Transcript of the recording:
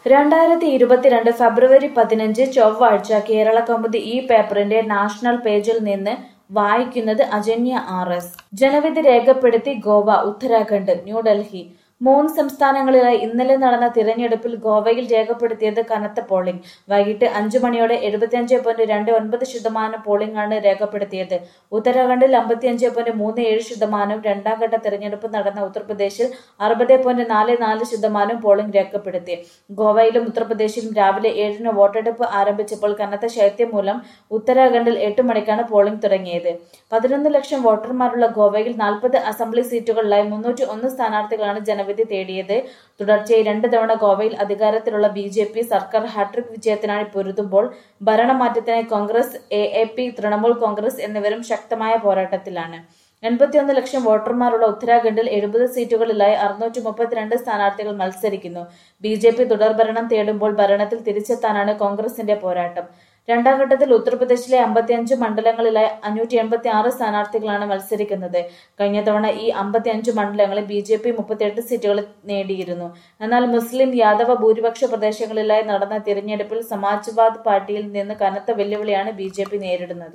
രണ്ടായിരത്തി ഇരുപത്തിരണ്ട് ഫെബ്രുവരി പതിനഞ്ച് ചൊവ്വാഴ്ച കേരള കൗമുദി ഈ പേപ്പറിന്റെ നാഷണൽ പേജിൽ നിന്ന് വായിക്കുന്നത് അജന്യ ആർ എസ് ജനവിധി രേഖപ്പെടുത്തി ഗോവ ഉത്തരാഖണ്ഡ് ന്യൂഡൽഹി മൂന്ന് സംസ്ഥാനങ്ങളിലായി ഇന്നലെ നടന്ന തിരഞ്ഞെടുപ്പിൽ ഗോവയിൽ രേഖപ്പെടുത്തിയത് കനത്ത പോളിംഗ് വൈകിട്ട് അഞ്ചു മണിയോടെ എഴുപത്തിയഞ്ച് പോയിന്റ് രണ്ട് ഒൻപത് ശതമാനം പോളിംഗ് ആണ് രേഖപ്പെടുത്തിയത് ഉത്തരാഖണ്ഡിൽ അമ്പത്തിയഞ്ച് പോയിന്റ് മൂന്ന് ഏഴ് ശതമാനവും രണ്ടാം ഘട്ട തെരഞ്ഞെടുപ്പ് നടന്ന ഉത്തർപ്രദേശിൽ അറുപത് പോയിന്റ് നാല് നാല് ശതമാനം പോളിംഗ് രേഖപ്പെടുത്തി ഗോവയിലും ഉത്തർപ്രദേശിലും രാവിലെ ഏഴിന് വോട്ടെടുപ്പ് ആരംഭിച്ചപ്പോൾ കനത്ത ശൈത്യം മൂലം ഉത്തരാഖണ്ഡിൽ എട്ട് മണിക്കാണ് പോളിംഗ് തുടങ്ങിയത് പതിനൊന്ന് ലക്ഷം വോട്ടർമാരുള്ള ഗോവയിൽ നാൽപ്പത് അസംബ്ലി സീറ്റുകളിലായി മുന്നൂറ്റി ഒന്ന് സ്ഥാനാർത്ഥികളാണ് ജനവിധി തേടിയത് തുടർച്ചയായി രണ്ട് തവണ ഗോവയിൽ അധികാരത്തിലുള്ള ബി ജെ പി സർക്കാർ ഹാട്രിക് വിജയത്തിനായി പൊരുതുമ്പോൾ ഭരണമാറ്റത്തിനായി Congress A A P Trinamool Congress എന്നിവരും ശക്തമായ പോരാട്ടത്തിലാണ് എൺപത്തിയൊന്ന് ലക്ഷം വോട്ടർമാരുള്ള ഉത്തരാഖണ്ഡിൽ എഴുപത് സീറ്റുകളിലായി അറുന്നൂറ്റി മുപ്പത്തിരണ്ട് സ്ഥാനാർത്ഥികൾ മത്സരിക്കുന്നു ബി ജെ പി തുടർഭരണം തേടുമ്പോൾ ഭരണത്തിൽ തിരിച്ചെത്താനാണ് കോൺഗ്രസിന്റെ പോരാട്ടം രണ്ടാം ഘട്ടത്തിൽ ഉത്തർപ്രദേശിലെ അമ്പത്തിയഞ്ച് മണ്ഡലങ്ങളിലായി അഞ്ഞൂറ്റി എൺപത്തി ആറ് സ്ഥാനാർത്ഥികളാണ് മത്സരിക്കുന്നത് കഴിഞ്ഞ തവണ ഈ അമ്പത്തിയഞ്ച് മണ്ഡലങ്ങളിൽ ബി ജെ പി മുപ്പത്തിയെട്ട് സീറ്റുകൾ നേടിയിരുന്നു എന്നാൽ മുസ്ലിം യാദവ ഭൂരിപക്ഷ പ്രദേശങ്ങളിലായി നടന്ന തിരഞ്ഞെടുപ്പിൽ സമാജ്വാദ് പാർട്ടിയിൽ നിന്ന് കനത്ത വെല്ലുവിളിയാണ് ബി നേരിടുന്നത്